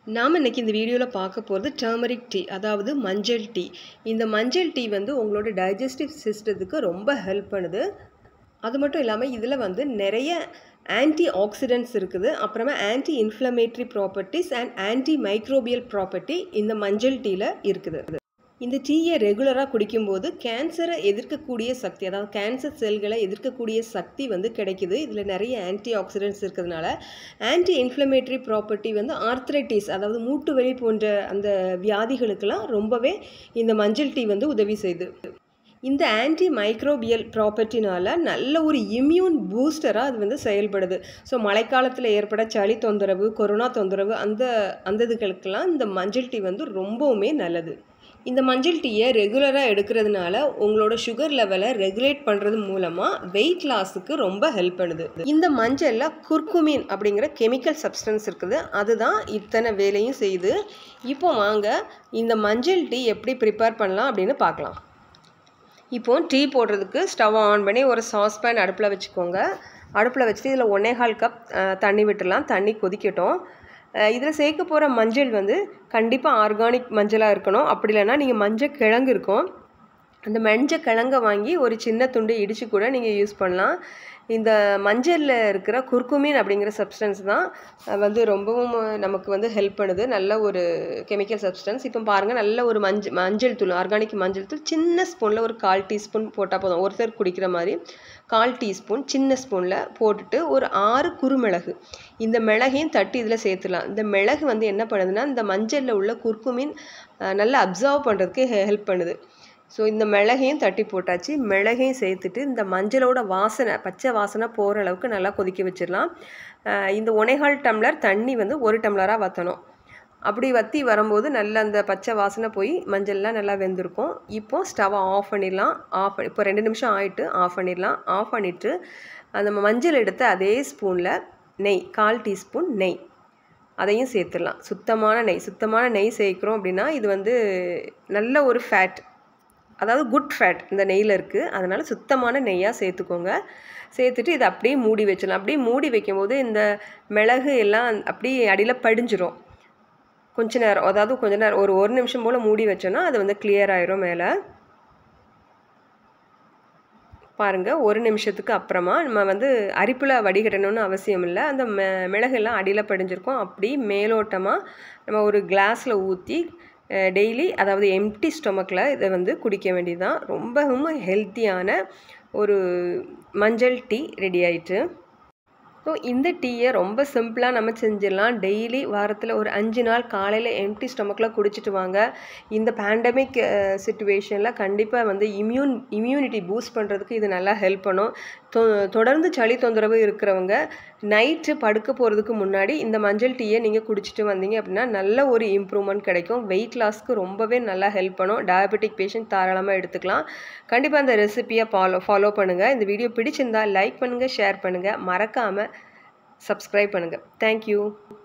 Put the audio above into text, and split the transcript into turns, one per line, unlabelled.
நாம் இன்னைக்கு இந்த வீடியோவில் பார்க்க போகிறது டர்மரிக் டீ அதாவது மஞ்சள் டீ இந்த மஞ்சள் டீ வந்து உங்களோட டைஜஸ்டிவ் சிஸ்டத்துக்கு ரொம்ப ஹெல்ப் பண்ணுது அது மட்டும் இல்லாமல் இதில் வந்து நிறைய ஆன்டி ஆக்சிடென்ட்ஸ் இருக்குது அப்புறமா anti inflammatory properties and anti microbial property இந்த மஞ்சள் டீயில் இருக்குது இந்த டீயை ரெகுலராக குடிக்கும்போது கேன்சரை எதிர்க்கக்கூடிய சக்தி அதாவது கேன்சர் செல்களை எதிர்க்கக்கூடிய சக்தி வந்து கிடைக்குது இதில் நிறைய ஆன்டி ஆக்சிடென்ட்ஸ் இருக்கிறதுனால ஆன்டி இன்ஃப்ளமேட்டரி ப்ராப்பர்ட்டி வந்து ஆர்த்ரைட்டிஸ் அதாவது மூட்டு வலி போன்ற அந்த வியாதிகளுக்கெல்லாம் ரொம்பவே இந்த மஞ்சள் டீ வந்து உதவி செய்யுது இந்த ஆன்டி மைக்ரோபியல் ப்ராப்பர்ட்டினால நல்ல ஒரு இம்யூன் பூஸ்டராக அது வந்து செயல்படுது ஸோ மழைக்காலத்தில் ஏற்பட சளி தொந்தரவு கொரோனா தொந்தரவு அந்த அந்த இதுகளுக்கெல்லாம் இந்த மஞ்சள் டீ வந்து ரொம்பவுமே நல்லது இந்த மஞ்சள் டீயை ரெகுலராக எடுக்கிறதுனால உங்களோட சுகர் லெவலை ரெகுலேட் பண்ணுறது மூலமாக வெயிட் லாஸுக்கு ரொம்ப ஹெல்ப் பண்ணுது இந்த மஞ்சளில் குர்குமின் அப்படிங்கிற கெமிக்கல் சப்ஸ்டன்ஸ் இருக்குது அதுதான் இத்தனை வேலையும் செய்யுது இப்போ வாங்க இந்த மஞ்சள் டீ எப்படி ப்ரிப்பேர் பண்ணலாம் அப்படின்னு பார்க்கலாம் இப்போ டீ போடுறதுக்கு ஸ்டவ் ஆன் பண்ணி ஒரு சாஸ்பேன் அடுப்பில் வச்சுக்கோங்க அடுப்பில் வச்சுட்டு இதில் ஒன்னேகால் கப் தண்ணி விட்டுடலாம் தண்ணி கொதிக்கட்டும் இதில் சேர்க்க போகிற மஞ்சள் வந்து கண்டிப்பாக ஆர்கானிக் மஞ்சளாக இருக்கணும் அப்படி இல்லைன்னா நீங்கள் மஞ்சள் கிழங்கு இருக்கும் அந்த மஞ்சள் கிழங்கை வாங்கி ஒரு சின்ன துண்டு இடித்து கூட நீங்கள் யூஸ் பண்ணலாம் இந்த மஞ்சளில் இருக்கிற குர்குமின் அப்படிங்கிற சப்ஸ்டன்ஸ் தான் வந்து ரொம்பவும் நமக்கு வந்து ஹெல்ப் பண்ணுது நல்ல ஒரு கெமிக்கல் சப்ஸ்டன்ஸ் இப்போ பாருங்கள் நல்ல ஒரு மஞ்சள் மஞ்சள் தூள் ஆர்கானிக் மஞ்சள் தூள் சின்ன ஸ்பூனில் ஒரு கால் டீஸ்பூன் போட்டால் போதும் ஒருத்தர் குடிக்கிற மாதிரி கால் டீஸ்பூன் சின்ன ஸ்பூனில் போட்டுட்டு ஒரு ஆறு குறுமிளகு இந்த மிளகையும் தட்டி இதில் சேர்த்துலாம் இந்த மிளகு வந்து என்ன பண்ணுதுன்னா இந்த மஞ்சளில் உள்ள குர்குமின் நல்லா அப்சர்வ் பண்ணுறதுக்கு ஹெல்ப் பண்ணுது ஸோ இந்த மிளகையும் தட்டி போட்டாச்சு மிளகையும் சேர்த்துட்டு இந்த மஞ்சளோட வாசனை பச்சை வாசனை போகிற அளவுக்கு நல்லா கொதிக்க வச்சிடலாம் இந்த ஒனேகால் டம்ளர் தண்ணி வந்து ஒரு டம்ளராக வற்றணும் அப்படி வற்றி வரும்போது நல்ல அந்த பச்சை வாசனை போய் மஞ்சள்லாம் நல்லா வெந்திருக்கும் இப்போது ஸ்டவ்வை ஆஃப் பண்ணிடலாம் ஆஃப் இப்போ ரெண்டு நிமிஷம் ஆகிட்டு ஆஃப் பண்ணிடலாம் ஆஃப் பண்ணிவிட்டு அந்த மஞ்சள் எடுத்த அதே ஸ்பூனில் நெய் கால் டீஸ்பூன் நெய் அதையும் சேர்த்துடலாம் சுத்தமான நெய் சுத்தமான நெய் சேர்க்குறோம் அப்படின்னா இது வந்து நல்ல ஒரு ஃபேட் அதாவது குட் ஃபேட் இந்த நெய்யில் இருக்குது அதனால் சுத்தமான நெய்யாக சேர்த்துக்கோங்க சேர்த்துட்டு இதை அப்படியே மூடி வச்சிடலாம் அப்படியே மூடி வைக்கும்போது இந்த மிளகு எல்லாம் அப்படியே அடியில் படிஞ்சிரும் கொஞ்ச நேரம் அதாவது கொஞ்ச நேரம் ஒரு ஒரு நிமிஷம் போல் மூடி வச்சோன்னா அது வந்து கிளியர் ஆயிரும் மேலே பாருங்கள் ஒரு நிமிஷத்துக்கு அப்புறமா நம்ம வந்து அரிப்பில் வடிகட்டணும்னு அவசியம் இல்லை அந்த மெ மிளகெல்லாம் அடியில் படிஞ்சிருக்கும் அப்படி மேலோட்டமாக நம்ம ஒரு கிளாஸில் ஊற்றி டெய்லி அதாவது எம்டி ஸ்டொமக்கில் இதை வந்து குடிக்க வேண்டியதுதான் ரொம்பவும் ஹெல்த்தியான ஒரு மஞ்சள் டீ ரெடி ஆயிட்டு ஸோ இந்த டீயை ரொம்ப சிம்பிளாக நம்ம செஞ்சிடலாம் டெய்லி வாரத்தில் ஒரு அஞ்சு நாள் காலையில் எம்டி ஸ்டொமக்கில் குடிச்சிட்டு வாங்க இந்த பேண்டமிக் சுச்சுவேஷனில் கண்டிப்பாக வந்து இம்யூன் இம்யூனிட்டி பூஸ்ட் பண்ணுறதுக்கு இது நல்லா ஹெல்ப் பண்ணும் தொ தொடர்ந்து சளி தொந்தரவு இருக்கிறவங்க நைட்டு படுக்க போகிறதுக்கு முன்னாடி இந்த மஞ்சள் டீயை நீங்கள் குடிச்சிட்டு வந்தீங்க அப்படின்னா நல்ல ஒரு இம்ப்ரூவ்மெண்ட் கிடைக்கும் வெயிட் லாஸ்க்கு ரொம்பவே நல்லா ஹெல்ப் பண்ணும் டயபெட்டிக் பேஷண்ட் தாராளமாக எடுத்துக்கலாம் கண்டிப்பாக அந்த ரெசிப்பியை ஃபாலோ ஃபாலோ பண்ணுங்கள் இந்த வீடியோ பிடிச்சிருந்தா லைக் பண்ணுங்கள் ஷேர் பண்ணுங்கள் மறக்காமல் சப்ஸ்கிரைப் பண்ணுங்கள் தேங்க்யூ